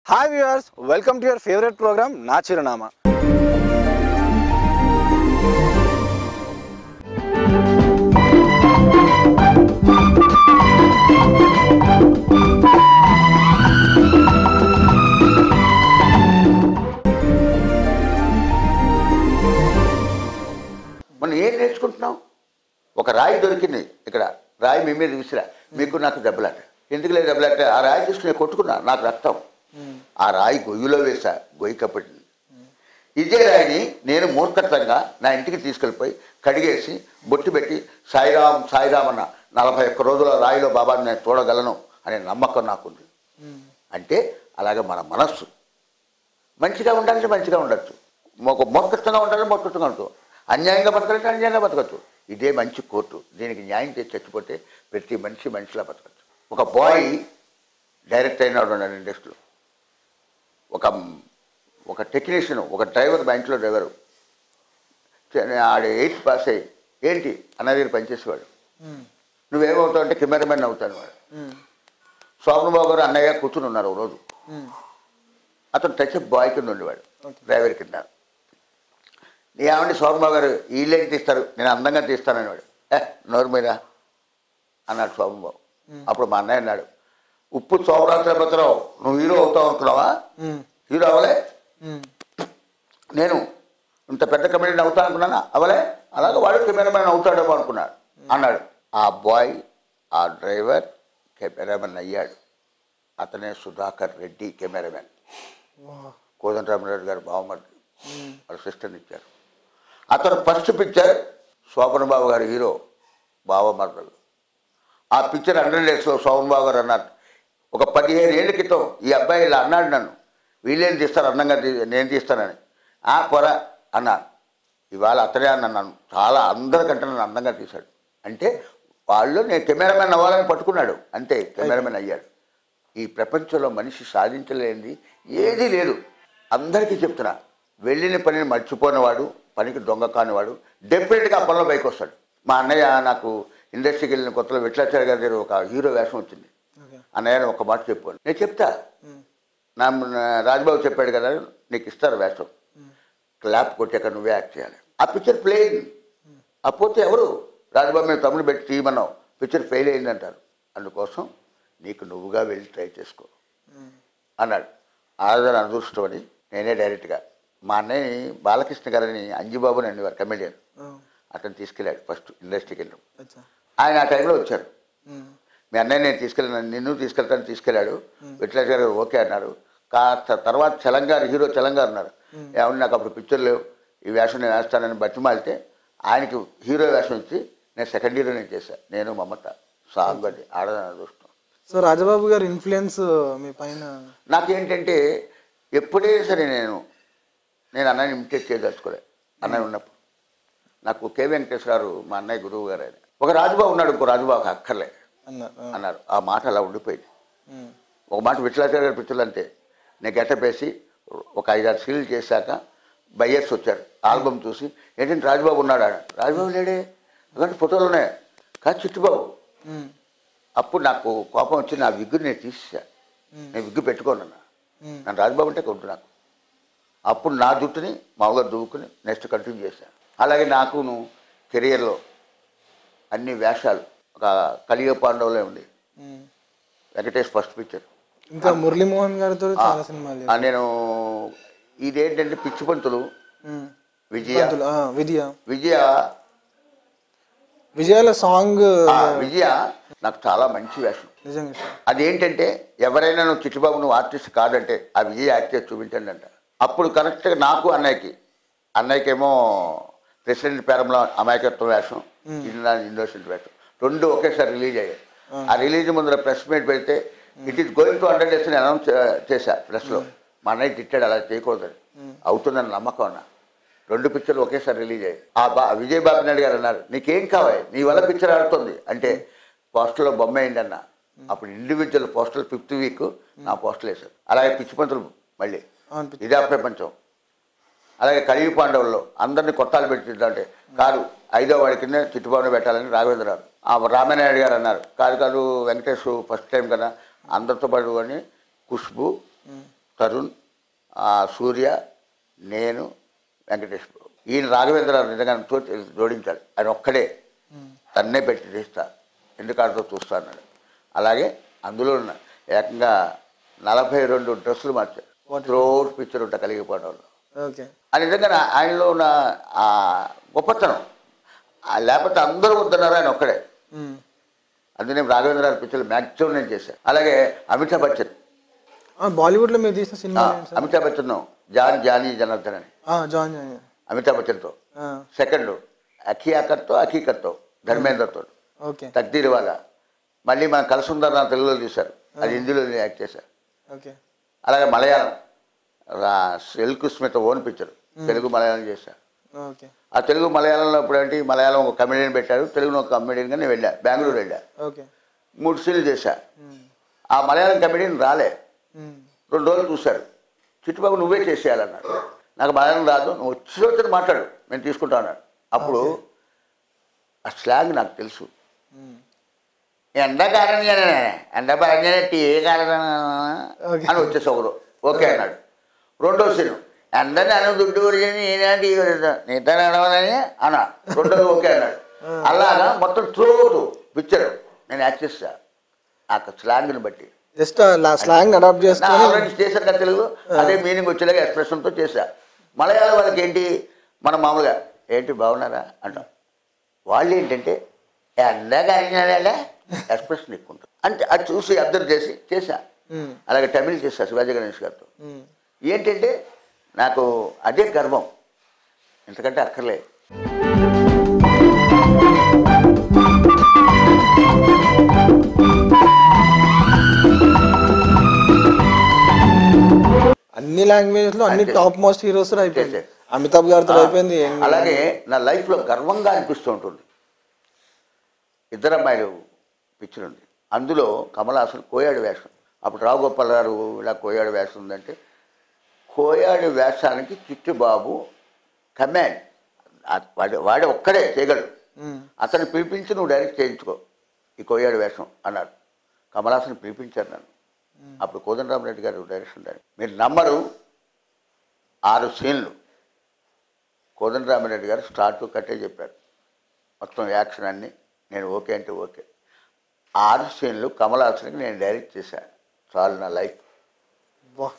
Hi viewers welcome to your favourite programme నా చిరునామా మనం ఏం నేర్చుకుంటున్నాం ఒక రాయి దొరికింది ఇక్కడ రాయి మీ మీద విసిరా మీకు నాకు దెబ్బలాట ఎందుకు లేదు దెబ్బలాట ఆ రాయి తీసుకుని నేను కొట్టుకున్నా నాకు రక్తం ఆ రాయి గొయ్యిలో వేసా గొయ్యి కప్పటింది ఇదే రాయిని నేను మూర్ఖత్వంగా నా ఇంటికి తీసుకెళ్ళిపోయి కడిగేసి బొట్టు పెట్టి సాయిరామ్ సాయిరామ్ అన్న నలభై ఒక్క రోజుల రాయిలో బాబాని నేను చూడగలను అనే నమ్మకం నాకుంది అంటే అలాగే మన మనస్సు మంచిగా ఉండాలంటే మంచిగా ఉండొచ్చు ఒక మూర్ఖత్వంగా ఉండాలి మూర్ఖత్వంగా ఉండదు అన్యాయంగా బతకాలంటే అన్యాయంగా బతకచ్చు ఇదే మంచి కోర్టు దీనికి న్యాయం చేసి చచ్చిపోతే ప్రతి మనిషి మనిషిలా బతకచ్చు ఒక బాయ్ డైరెక్ట్ అయినాడు ఉన్నాడు ఇండస్ట్రీలో ఒక ఒక టెక్నీషియన్ ఒక డ్రైవర్ మా ఇంట్లో డ్రైవరు ఆడ ఎయిత్ పాస్ అయ్యి ఏంటి అన్న దగ్గర పనిచేసేవాడు నువ్వేమవుతావు అంటే కెమెరామెన్ అవుతాను వాడు శోభనబాబు గారు అన్నయ్య కూర్చుని ఉన్నారు ఒక రోజు అతను టచ్ బాయ్ కింద ఉండేవాడు డ్రైవర్ కింద ఏమండి శోభనబాబు గారు వీళ్ళేం తీస్తారు నేను అందంగా తీస్తాననేవాడు ఏ నోరు మీద అన్నాడు శోభనబాబు అప్పుడు మా అన్నయ్య అన్నాడు ఉప్పు శోభరాత్రపత్రం నువ్వు హీరో అవుతావు అనుకున్నావా హీరో అవలే నేను ఇంత పెద్ద కమెడీని అవుతా అనుకున్నానా అవలే అలాగే వాడు కెమెరామెన్ అవుతాడేమో అనుకున్నాడు అన్నాడు ఆ బాయ్ ఆ డ్రైవర్ కెమెరామెన్ అయ్యాడు అతనే సుధాకర్ రెడ్డి కెమెరామెన్ కోదండరామరెడ్డి గారు బావమర్ది వాళ్ళ సిస్టర్ని ఇచ్చారు అతను ఫస్ట్ పిక్చర్ శోభన్ బాబు గారు హీరో బావమర్దలు ఆ పిక్చర్ హండ్రెడ్ డేస్లో శోభన్ బాబు గారు అన్నారు ఒక పదిహేను ఏళ్ళ క్రితం ఈ అబ్బాయి ఇలా అన్నాడు నన్ను వీళ్ళేం తీస్తారు అందంగా తీ- నేను తీస్తానని ఆ పొర అన్నాను ఇవాళ అతనే అన్నాను చాలా అందరికంటే నన్ను అందంగా తీశాడు అంటే వాళ్ళు నేను కెమెరామెన్ అవ్వాలని పట్టుకున్నాడు అంతే కెమెరామెన్ అయ్యాడు ఈ ప్రపంచంలో మనిషి సాధించలేనిది ఏదీ లేదు అందరికీ చెప్తున్నా వెళ్ళిన పనిని మర్చిపోయినవాడు పనికి దొంగ కానివాడు డెఫినెట్గా ఆ పనిలో పైకి వస్తాడు మా అన్నయ్య నాకు ఇండస్ట్రీకి వెళ్ళిన కొత్తలో విట్లాచార్య గారి దగ్గర ఒక హీరో వేషం వచ్చింది అన్నయ్య ఒక మాట చెప్పాను నేను చెప్తా నా నా రాజబాబు చెప్పాడు కదా నీకు ఇస్తారు వేషం క్లాప్ కొట్టాక నువ్వే యాక్ట్ చేయాలి ఆ పిక్చర్ ప్లే అయింది ఆ పోతే ఎవరు రాజబాబు మేము తమ్ముడు పెట్టి తీయమన్నావు పిక్చర్ ఫెయిల్ అయిందంటారు అందుకోసం నీకు నువ్వుగా వెళ్ళి ట్రై చేసుకో అన్నాడు ఆరాధన అదృష్టం అని నేనే డైరెక్ట్గా మా అన్నయ్యని బాలకృష్ణ గారని అంజిబాబు అని అనేవారు కమెడియన్ అతను తీసుకెళ్ళాడు ఫస్ట్ ఇండస్ట్రీకి వెళ్ళాం ఆయన ఆ టైంలో వచ్చారు మీ అన్నయ్య నేను తీసుకెళ్ళాను నిన్ను తీసుకెళ్తాను తీసుకెళ్ళాడు విట్లాస్ గారు ఓకే అన్నారు కాస్త తర్వాత చలంగారు హీరో చలంగారు అన్నారు ఏమన్నా నాకు అప్పుడు పిక్చర్ లేవు ఈ వేషం నేను వేస్తానని బతిమాలితే ఆయనకి హీరో వేషం ఇచ్చి నేను సెకండ్ హీరో నేను చేశాను నేను మమత సాంగ్ అది ఆడదాని అదృష్టం సో రాజబాబు గారి ఇన్ఫ్లుయెన్స్ మీ పైన నాకేంటంటే ఎప్పుడైనా సరే నేను నేను అన్నయ్యని ఇమిటేట్ చేయదలుచుకోలే అన్నయ్య ఉన్నప్పుడు నాకు కే వెంకటేశ్వరరావు మా అన్నయ్య గురువు గారు ఆయన ఒక రాజుబాబు ఉన్నాడు ఇంకో రాజుబాబు అక్కర్లే అన్నారు ఆ. అన్నారు ఆ మాట అలా ఉండిపోయింది ఉమ్. ఒక మాట విఠలాచార్య గారి పిక్చర్లు అంతే నేను గెటప్ వేసి ఒక ఐదారు సీన్లు చేశాక బయ్యర్స్ వచ్చారు ఆల్బమ్ చూసి ఏంటంటే రాజుబాబు ఉన్నాడు ఆడ రాజుబాబు లేడే అలాంటి ఫోటోలు ఉన్నాయి కాదు చిట్టుబాబు ఉమ్. అప్పుడు నాకు కోపం వచ్చి నా విగ్గు నేను తీసేసా నేను విగ్గు పెట్టుకోనన్నా ఉమ్. నన్ను రాజుబాబు అంటే కొంటు నాకు అప్పుడు నా జుట్టుని మామూలుగా దువ్వుకుని నెక్స్ట్ కంటిన్యూ చేశాను అలాగే నాకును కెరియర్లో అన్ని వేషాలు ఒక కలియుగ పాండవులే ఉంది ఉమ్. వెంకటేష్ ఫస్ట్ పిక్చర్ ఇంకా మురళీమోహన్ గారితో చాలా సినిమాలు ఆ, నేను ఇదేంటంటే పిచ్చి పంతులు ఉమ్. విజయ పంతులు, ఆ, విజయ విజయ విజయాల సాంగ్ ఆ, విజయ నాకు చాలా మంచి వేషం నిజంగా సార్. అదేంటంటే ఎవరైనా నువ్వు చిట్టుబాబు నువ్వు ఆర్టిస్ట్ కాదంటే ఆ విజయ యాక్ట్ చేసి చూపించండి అంట అప్పుడు కరెక్ట్గా నాకు అన్నయ్యకి అన్నయ్యకేమో ప్రెసిడెంట్ పేరంలో అమాయకత్వం వేషం ఇది నా ఇన్నోసెంట్ వేషం రెండు ఒకేసారి రిలీజ్ అయ్యాయి ఆ రిలీజ్ ముందర ప్రెస్ మీట్ పెడితే it is going to hundred days అని అనౌన్స్ చేశా ప్రెస్లో మా అన్నయ్య తిట్టాడు అలా చేయకూడదని అవుతుందని నమ్మకం అన్న రెండు పిక్చర్లు ఒకేసారి రిలీజ్ అయ్యాయి ఆ బా విజయ్ బాబు నాయుడు గారు అన్నారు నీకేం కావాలి నీ వల్ల పిక్చర్ ఆడుతుంది అంటే పోస్టర్లో బొమ్మ వేయండి అన్న అప్పుడు ఇండివిజువల్ పోస్టర్ ఫిఫ్త్ వీక్ నా పోస్టర్లు వేశారు అలాగే పిచ్చి పంతులు మళ్ళీ అవును, పిచ్చి- ఇదే ప్రపంచం అలాగే కలిగి పాండవుల్లో అందరినీ కొట్టాలు పెట్టిందంటే కాదు ఐదో వాడి కింద చిట్టుబాబుని పెట్టాలని రాఘవేంద్రరావు ఆ రామానాయుడు గారు అన్నారు కాదు కాదు వెంకటేష్ ఫస్ట్ టైం కదా అందరితో పాటు అని ఖుష్బు తరుణ్ ఆ సూర్య నేను వెంకటేష్ బాబు. ఈయన రాఘవేంద్ర నిజంగా తోటి జోడించాడు ఆయన ఒక్కడే తన్నే పెట్టి తీస్తా ఎందుకంటో చూస్తా అన్నాడు అలాగే అందులో ఉన్న ఏకంగా నలభై రెండు డ్రెస్సులు మార్చాడు త్రోట్ పిక్చర్ ఉంటా కలిగిపోవడం వల్ల ఓకే ఆ నిజంగా ఆయనలో ఉన్న ఆ గొప్పతనం ఆ లేకపోతే అందరూ వద్దన్నారు ఆయన ఒక్కడే మ్మ్. అందుకనే రాఘవేంద్ర గారి పిక్చర్లు మ్యాక్సిమం నేను చేశాను అలాగే అమితాబ్ బచ్చన్ ఆ, బాలీవుడ్ లో మీరు తీసిన ఆ, సినిమా ఏంటి సార్ అమితాబ్ బచ్చన్ జాన్ జానీ జనార్దన్ అని ఆ, జాన్ జాన్ అమితాబ్ బచ్చన్తో ఆ, సెకండ్ అఖియాకర్తో అఖీకర్తో ధర్మేంద్రతో ఓకే తగ్దీర్ వాళ్ళ మళ్ళీ మన కలసుందర్ నా తెలుగులో తీశారు అది హిందీలో నేను యాక్ట్ చేశాను ఓకే అలాగే మలయాళం రా- సిల్క్ స్మిత్ ఓన్ పిక్చర్ తెలుగు మలయాళం చేశాను ఓకే ఆ తెలుగు మలయాళంలో ఇప్పుడు ఏంటి మలయాళం ఒక కమెడియన్ పెట్టారు తెలుగులో ఒక కమెడియన్గా నేను వెళ్ళా బెంగళూరు వెళ్ళా ఓకే మూడు సీన్లు చేశా మ్మ్. ఆ మలయాళం కమెడియన్ రాలే మ్మ్. రెండు రోజులు చూశాడు చిట్టుబాబు నువ్వే చేసేయాలన్నాడు నాకు మలయాళం రాదు నువ్వు వచ్చి వచ్చి మాట్లాడు నేను తీసుకుంటా అన్నాడు అప్పుడు ఆ స్లాంగ్ నాకు తెలుసు మ్మ్. ఎండ కారణంగానే ఎండ పరంగానే టీ కారణం Okay. అని వచ్చేసి ఒకరు ఓకే అన్నాడు రెండో సీను ఎండ నన్ను దుడ్డు గురించి నేనే టీ నీతో నడవదని అన్నా రెండోది ఓకే అన్నాడు అలాగా మొత్తం త్రోటు పిక్చర్ నేను యాక్ట్ చేస్తా ఆ స్లాంగ్ని బట్టి జస్ట్ స్లాంగ్ అడాప్ట్ నా చేసుకొని ఆల్రెడీ చేశాను కదా తెలుగు అదే మీనింగ్ వచ్చేలాగా ఎక్స్ప్రెషన్తో చేశా మలయాళం వాళ్ళకి ఏంటి మనం మామూలుగా ఏంటి బాగున్నారా అంటాం వాళ్ళు ఏంటంటే ఎండగా ఎక్స్ప్రెషన్ ఎక్కువ ఉంటుంది అంటే అది చూసి అబ్జర్వ్ చేసి చేశా మ్మ్. అలాగే తమిళ్ చేశా శివాజీ గణేష్ గారితో మ్మ్. ఏంటంటే నాకు అదే గర్వం ఎందుకంటే అక్కర్లే అన్ని లాంగ్వేజెస్ లో అన్ని అంతే. టాప్ మోస్ట్ హీరోస్ అయిపోయింది చేసే. అమితాబ్ గారితో అయిపోయింది ఏం- అలాగే నా లైఫ్లో గర్వంగా అనిపిస్తూ ఉంటుంది ఇద్దరు అమ్మాయిలు పిక్చర్ ఉంది అందులో కమల్ హాసన్ కోయాడు వేషం అప్పుడు రావు గోపాల్ గారు ఇలా కోయాడు వేషం ఉందంటే కోయాడు వేషానికి చిట్టుబాబు కమాండ్ వాడి వాడే ఒక్కడే చేయగలడు మ్మ్. అతను పిలిపించి నువ్వు డైరెక్ట్ చేయించుకో ఈ కోయాడు వేషం అన్నాడు కమల్ హాసన్ పిలిపించారు నన్ను అప్పుడు కోదండరామరెడ్డి గారు డైరెక్షన్ డైరెక్టర్ మీరు నమ్మరు ఆరు సీన్లు కోదండరామరెడ్డి గారు స్టార్ట్ కట్టే చెప్పారు మొత్తం యాక్షన్ అన్నీ నేను ఓకే అంటే ఓకే ఆరు సీన్లు కమల్ హాసన్కి నేను డైరెక్ట్ చేశాను చాలు నా లైఫ్ వా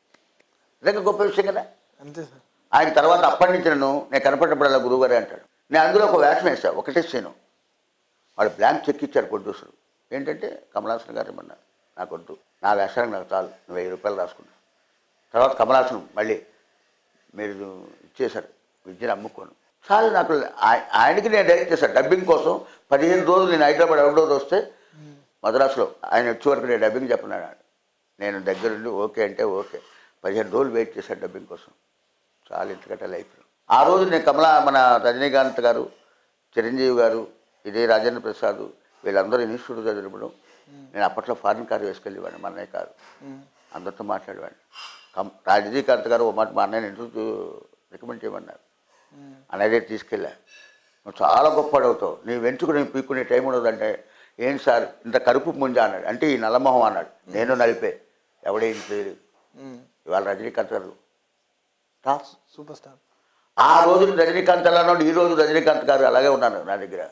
నిజంగా గొప్ప విషయం కదా అంతే సార్ ఆయన తర్వాత అప్పటి నుంచి నన్ను నేను కనపడినప్పుడల్లా గురువుగారే అంటాడు నేను అందులో ఒక వేషం వేసా ఒకటే సీను వాడు బ్లాంక్ చెక్ ఇచ్చారు ప్రొడ్యూసర్ ఏంటంటే కమలాసన్ గారు ఏమన్నారు నాకు వద్దు నా వేషానికి నాకు చాలు నువ్వు వెయ్యి రూపాయలు రాసుకున్నా తర్వాత కమలాసనం మళ్ళీ మీరు ఇచ్చేశారు విద్యను అమ్ముకోను చాలు నాకు ఆయ- ఆయనకి నేను డైరెక్ట్ చేశాను డబ్బింగ్ కోసం పదిహేను రోజులు నేను హైదరాబాద్ అవుట్ రోజు వస్తే మద్రాసులో ఆయన వచ్చే వరకు నేను డబ్బింగ్ చెప్పినాడు నేను దగ్గరుండి ఓకే అంటే ఓకే పదిహేను రోజులు వెయిట్ చేశాను డబ్బింగ్ కోసం చాలా ఇంతకంటే లైఫ్ ఆ రోజు నేను కమలా మన రజనీకాంత్ గారు చిరంజీవి గారు ఇదే రాజేంద్ర ప్రసాద్ వీళ్ళందరూ ఇన్స్టిట్యూట్ చదివినప్పుడు నేను అప్పట్లో ఫారిన్ కారు వేసుకెళ్ళేవాడిని మా అన్నయ్య కారు అందరితో మాట్లాడేవాడిని కమ్ రజనీకాంత్ గారు ఒక మాట మా అన్నయ్యని ఇంటర్వ్యూ రికమెండ్ చేయమన్నారు అన్నయ్య తీసుకెళ్ళా నువ్వు చాలా గొప్ప అవుతావు నీ వెంట్రుకు నేను పీక్కునే టైం ఉండదంటే ఏంటి సార్ ఇంత కరుపు ముంజా అన్నాడు అంటే ఈ నల్లమొహం అన్నాడు నేను నలిపే ఎవడేం తెలియదు ఇవాళ రజనీకాంత్ గారు టాప్ సూపర్ స్టార్ ఆ రోజు రజనీకాంత్ ఎలా ఉన్నాడు ఈ రోజు రజనీకాంత్ గారు అలాగే ఉన్నాను నా దగ్గర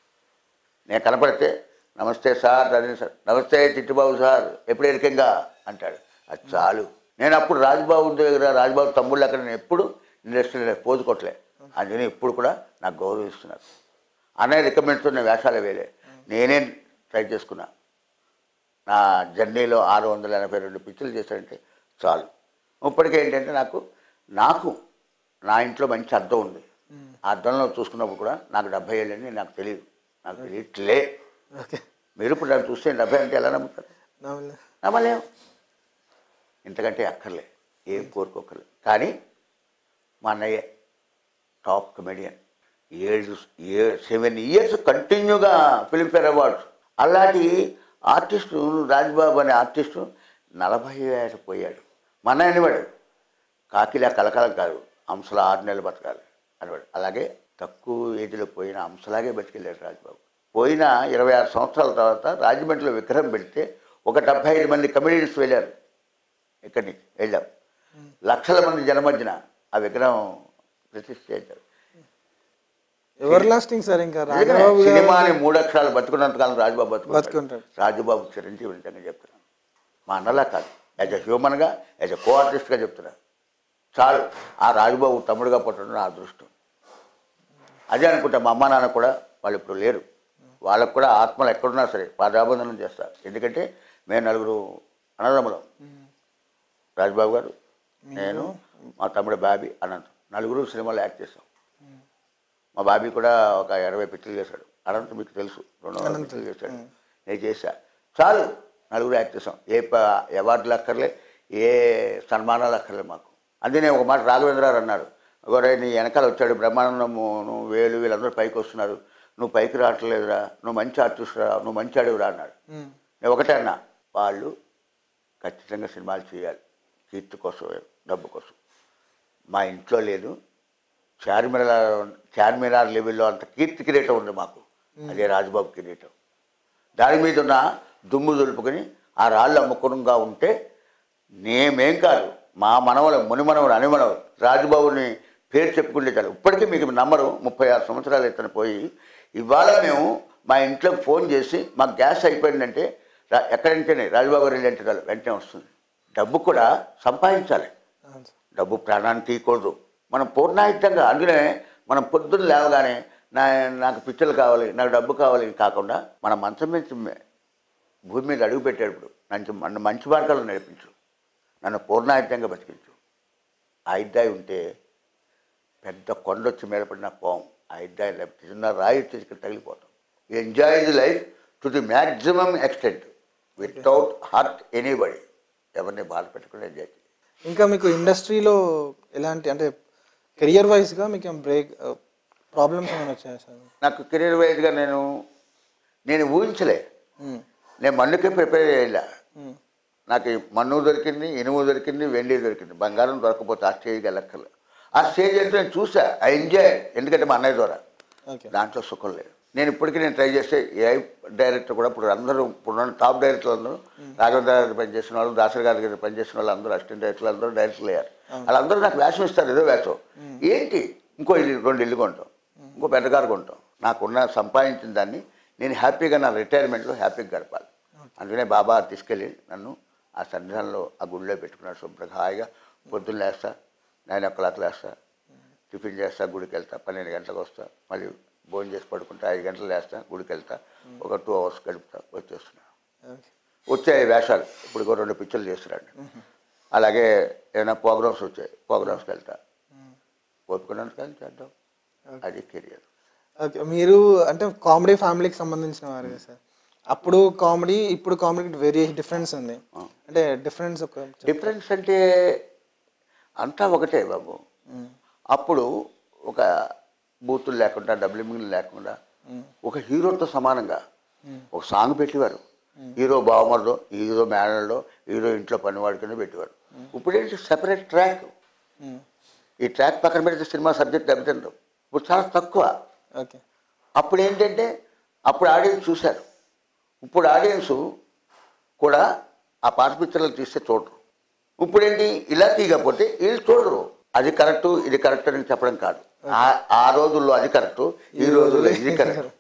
నేను కనపడితే నమస్తే సార్ రజనీ సార్ నమస్తే చిట్టుబాబు సార్ ఎప్పుడు ఎరికంగా అంటాడు అది చాలు నేను అప్పుడు రాజ్బాబు దగ్గర రాజ్బాబు తమ్ముళ్ళు అక్కడ నేను ఎప్పుడు ఇండస్ట్రీలో పోజు కొట్టలే అందుకని ఇప్పుడు కూడా నాకు గౌరవిస్తున్నారు అన్నయ్య రికమెండ్తో నేను వేషాలు వేయలే నేనే ట్రై చేసుకున్నా నా జర్నీలో ఆరు వందల ఎనభై రెండు పిక్చర్లు చేశాడంటే చాలు ఇప్పటికే ఏంటంటే నాకు నాకు నా ఇంట్లో మంచి అద్దం ఉంది ఆ అద్దంలో చూసుకున్నప్పుడు కూడా నాకు డెబ్బై ఏళ్ళని నాకు తెలియదు నాకు తెలియట్లే ఓకే మీరు ఇప్పుడు నన్ను చూస్తే డెబ్బై అంటే ఎలా నమ్ముతారు నమ్మలే నమ్మలేం ఇంతకంటే అక్కర్లే ఏం కోరుకోకర్లేదు కానీ మా అన్నయ్య టాప్ కమెడియన్ ఏడు ఏ సెవెన్ ఇయర్స్ కంటిన్యూగా ఫిలింఫేర్ అవార్డ్స్ అలాంటి ఆర్టిస్టు రాజ్బాబు అనే ఆర్టిస్టు నలభై ఏళ్ళు పోయాడు మా అన్నయ్య అనేవాడు కాకిలా కలకలం కాదు అంశలా ఆరు నెలలు బతకాలి అనేవాడు అలాగే తక్కువ ఏజ్లో పోయిన అంశలాగే బతికెళ్ళాడు రాజ్బాబు పోయిన ఇరవై ఆరు సంవత్సరాల తర్వాత రాజమండ్రిలో విగ్రహం పెడితే ఒక డెబ్బై ఐదు మంది కమెడియన్స్ వెళ్ళారు ఇక్కడి నుంచి వెళ్ళాం లక్షల మంది జనమధ్యన ఆ విగ్రహం ప్రతిష్ఠ చేశారు ఎవర్ లాస్టింగ్ సార్ ఇంకా నిజంగానే రాఘబాబు గారు సినిమాని మూడు అక్షరాలు బతుకున్నంతకాలం రాజుబాబు బతుకుంటాడు బతుకుంటాడు. రాజుబాబు చిరంజీవి నిజంగా చెప్తున్నాను మా అన్నలా కాదు యాజ్ ఎ హ్యూమన్గా యాజ్ ఎ కో ఆర్టిస్ట్గా చెప్తున్నా చాలు ఆ రాజుబాబు తమ్ముడుగా పుట్టడం నా అదృష్టం అదే అనుకుంటా మా అమ్మ నాన్న కూడా వాళ్ళు ఇప్పుడు లేరు వాళ్ళకు కూడా ఆత్మలు ఎక్కడున్నా సరే పాదాబంధనం చేస్తారు ఎందుకంటే మేము నలుగురు అన్నదమ్ములం రాజుబాబు గారు నేను మా తమ్ముడు బాబీ అనంత్ నలుగురు సినిమాలో యాక్ట్ చేసాం మా బాబీ కూడా ఒక ఇరవై పిక్చర్లు చేశాడు అనంత్ మీకు తెలుసు రెండు వందల పిక్చర్లు చేశాడు నేను చేశా చాలు నలుగురు యాక్ట్ చేసాం ఏ ప అవార్డులు అక్కర్లే ఏ సన్మానాలు అక్కర్లే మాకు అందుకనే ఒక మాట రాఘవేంద్రరావు అన్నారు ఒకరే నీ వెనకాల వచ్చాడు బ్రహ్మానందము నువ్వు వేలు వీళ్ళందరూ పైకి వస్తున్నారు నువ్వు పైకి రావట్లేదురా నువ్వు మంచి ఆర్టిస్ట్ రా నువ్వు మంచి అడుగురా అన్నాడు ఉమ్. నేను ఒకటే అన్నా వాళ్ళు ఖచ్చితంగా సినిమాలు చేయాలి కీర్తి కోసం డబ్బు కోసం మా ఇంట్లో లేదు చార్మినార్ చార్మినార్ లెవెల్లో అంత కీర్తి కిరీటం ఉంది మాకు అదే రాజబాబు కిరీటం దాని మీద ఉన్న దుమ్ము దులుపుకొని ఆ రాళ్ళు అమ్ముకునంగా ఉంటే నేమేం కాదు మా మనవలు మునిమనవులు అనిమనవులు రాజుబాబుని పేరు చెప్పుకుంటే చాలు ఇప్పటికీ మీకు నమ్మరు ముప్పై ఆరు సంవత్సరాలు ఇతను పోయి ఇవాళ మేము మా ఇంట్లోకి ఫోన్ చేసి మాకు గ్యాస్ అయిపోయిందంటే రా- ఎక్కడంటేనే రాజుబాబు గారు వెళ్ళి అంటే చాలు వెంటనే వస్తుంది డబ్బు కూడా సంపాదించాలి అవును సార్. డబ్బు ప్రాణాన్ని తీయకూడదు మనం పూర్ణాయుద్ధంగా అందుకనే మనం పొద్దున్న లేవగానే నా నాకు పిచ్చలు కావాలి నాకు డబ్బు కావాలి కాకుండా మన మంచం మీద మే- భూమి మీద అడుగు పెట్టేటప్పుడు మంచి నన్ను మంచి మార్గాలు నడిపించు నన్ను పూర్ణాయుద్ధంగా బతికించు ఆ ఇద్దాయి ఉంటే పెద్ద కొండ వచ్చి మీద పడిన పోం ఆ ఇద్దాయి లేకపోతే చిన్న రాయి వచ్చి ఇక్కడ తగిలిపోతాం enjoy the life to the maximum extent without hurt anybody ఎవరిని బాధ పెట్టకుండా ఎంజాయ్ చేయాలి ఇంకా మీకు ఇండస్ట్రీలో ఎలాంటి అంటే కెరియర్ వైజ్గా మీకు ఏం బ్రేక్ ప్రాబ్లమ్స్ ఏమైనా వచ్చాయా సార్ నాకు కెరీర్ వైజ్గా నేను నేను ఊహించలే ఉమ్. నేను మన్నుకే ప్రిపేర్ చేయలే ఉమ్. నాకు ఈ మన్ను దొరికింది ఇనుము దొరికింది వెండి దొరికింది బంగారం దొరకపోతే ఆ స్టేజ్కి వెళ్ళక్కర్లేదు ఆ స్టేజ్ అంటే నేను చూసా ఐ ఎంజాయ్ ఎందుకంటే మా అన్నయ్య ద్వారా ఓకే దాంట్లో సుఖం లేదు నేను ఇప్పటికీ నేను ట్రై చేస్తే ఏ డైరెక్టర్ కూడా ఇప్పుడు అందరూ ఇప్పుడు ఉన్న టాప్ డైరెక్టర్లు అందరూ రాఘవేంద్ర గారి పనిచేసిన వాళ్ళు దాసరి గారి దగ్గర పనిచేసిన వాళ్ళు అందరూ అసిస్టెంట్ డైరెక్టర్లు అందరూ డైరెక్టర్లు అయ్యారు వాళ్ళందరూ నాకు వేషం ఇస్తారు ఏదో వేషం ఏంటి ఇంకో ఇల్లు రెండు ఇల్లు కొంటాం ఇంకో పెద్ద కారు కొంటాం నాకున్న సంపాదించిన దాన్ని నేను హ్యాపీగా నా రిటైర్మెంట్లో హ్యాపీగా గడపాలి అందుకనే బాబా తీసుకెళ్ళి నన్ను ఆ సన్నిధానంలో ఆ గుడిలో పెట్టుకున్నాడు శుభ్రంగా హాయిగా పొద్దున్న లేస్తా నైన్ ఓ క్లాక్ లేస్తా టిఫిన్ చేస్తా గుడికి వెళ్తా పన్నెండు గంటలకు వస్తా మళ్ళీ భోజనం చేసి పడుకుంటా ఐదు గంటలు లేస్తా గుడికి వెళ్తా ఒక టూ అవర్స్ గడుపుతా వచ్చేస్తున్నా ఓకే వచ్చాయి వేషాలు ఇప్పుడు ఇంకో రెండు పిక్చర్లు చేస్తున్నాడు అలాగే ఏమైనా ప్రోగ్రామ్స్ వచ్చాయి ప్రోగ్రామ్స్కి వెళ్తా ఒప్పుకున్నాను కానీ చేద్దాం అది కెరియర్ ఓకే మీరు అంటే కామెడీ ఫ్యామిలీకి సంబంధించిన వారు కదా సార్ అప్పుడు కామెడీ ఇప్పుడు కామెడీకి వెరీ డిఫరెన్స్ ఉంది అంటే డిఫరెన్స్ ఒక డిఫరెన్స్ అంటే అంతా ఒకటే బాబు ఉమ్. అప్పుడు ఒక బూతులు లేకుండా డబ్లింగ్ లేకుండా ఒక హీరోతో సమానంగా ఒక సాంగ్ పెట్టేవారు హీరో బావమరదో హీరో మేనల్లో హీరో ఇంట్లో పనివాడి కింద పెట్టేవారు ఇప్పుడు ఏంటి సెపరేట్ ట్రాక్ ఉమ్. ఈ ట్రాక్ పక్కన పెడితే సినిమా సబ్జెక్ట్ దెబ్బతింటాం ఇప్పుడు చాలా తక్కువ ఓకే అప్పుడు ఏంటంటే అప్పుడు ఆడియన్స్ చూశారు ఇప్పుడు ఆడియన్స్ కూడా ఆ పాత పిక్చర్లు తీస్తే చూడరు ఇప్పుడు ఏంటి ఇలా తీయకపోతే వీళ్ళు చూడరు అది కరెక్ట్ ఇది కరెక్ట్ అని చెప్పడం కాదు ఆ- ఆ రోజుల్లో అది కరెక్ట్ ఈ రోజుల్లో ఇది కరెక్ట్